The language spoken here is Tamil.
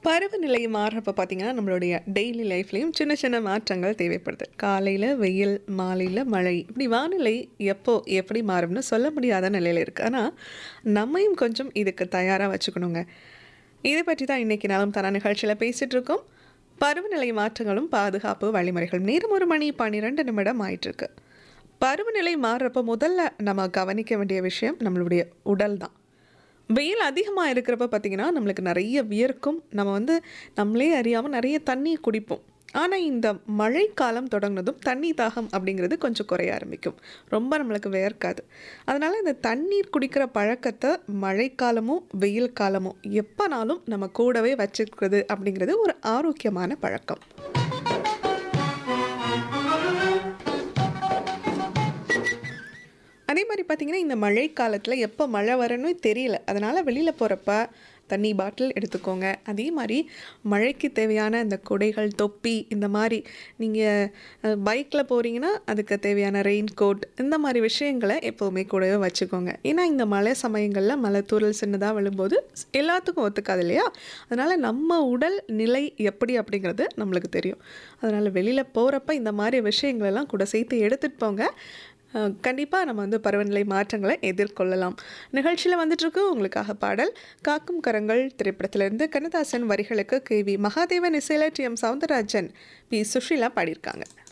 பருவநிலை மாறுறப்ப பார்த்தீங்கன்னா, நம்மளுடைய டெய்லி லைஃப்லயும் சின்ன சின்ன மாற்றங்கள் தேவைப்படுது. காலையில வெயில், மாலையில மழை. இப்படி வானிலை எப்போ, எப்படி மாறும்னு சொல்ல முடியாத நிலையில இருக்கு. ஆனா, நம்மையும் கொஞ்சம் இதுக்கு தயாரா வச்சுக்கணுங்க. இத பற்றி தான் இன்னைக்கு நலம் தனா நிகழ்ச்சியில பேசிட்டு இருக்கோம். பருவநிலை மாற்றங்களும் பாதுகாப்பு வழிமுறைகளும். நேரம் 1 மணி 12 நிமிடம் ஆயிட்டிருக்கு. பருவநிலை மாறுறப்போ முதல்ல நம்ம கவனிக்க வேண்டிய விஷயம் நம்மளுடைய உடல் தான். வெயில் அதிகமா இருக்கிறப்ப பார்த்தீங்கன்னா, நம்மளுக்கு நெறைய வியர்க்கும். நம்ம வந்து நம்மளே அறியாம நெறைய தண்ணீ குடிப்போம். ஆனா, இந்த மழைக்காலம் தொடங்குனதும் தண்ணீ தாகம் அப்படிங்கிறது கொஞ்சம் குறைய ஆரம்பிக்கும். ரொம்ப நம்மளுக்கு வியர்க்காது. அதனால இந்த தண்ணீர் குடிக்கிற பழக்கத்த மழைக்காலமோ, வெயில் காலமோ எப்பனாலும் நம்ம கூடவே வச்சுக்கிறது அப்படிங்கிறது ஒரு ஆரோக்கியமான பழக்கம். அதே மாரி பார்த்தீங்கன்னா, இந்த மழை காலத்தில எப்போ மழை வரும்னே தெரியல. அதனால வெளியில போறப்ப தண்ணீ பாட்டில் எடுத்துக்கோங்க. அதே மாரி மழைக்கு தேவையான இந்த குடைகள், தொப்பி இந்த மாரி நீங்க அ பைக்ல போறீங்கன்னா, அதுக்கு தேவையான ரெயின் கோட் இந்த மாரி விஷயங்கள எப்பவுமே கூடவே வச்சுக்கோங்க. ஏன்னா, இந்த மழை சமயங்கள்ல மழை தூறல் சின்னதா விழும்போது ஸ் எல்லாத்துக்கும் ஒத்துக்காது இல்லையா? அதனால நம்ம உடல் நிலை எப்படி அப்படிங்கிறது நம்மளுக்கு தெரியும். அதனால வெளியில போறப்ப இந்த மாரி விஷயங்களெல்லாம் கூட சேர்த்து எடுத்துட்டு போங்க. அ கண்டிப்பா நம்ம வந்து பருவநிலை மாற்றங்கள எதிர்கொள்ளலாம். நிகழ்ச்சியில வந்துட்டுருக்கு உங்களுக்காக பாடல் காக்கும் கரங்கள் திரைப்படத்திலிருந்து கண்ணதாசன் வரிகளுக்கு கே.வி. மகாதேவன் இசையில டி.எம். சௌந்தரராஜன், பி. சுஷீலா பாடியிருக்காங்க.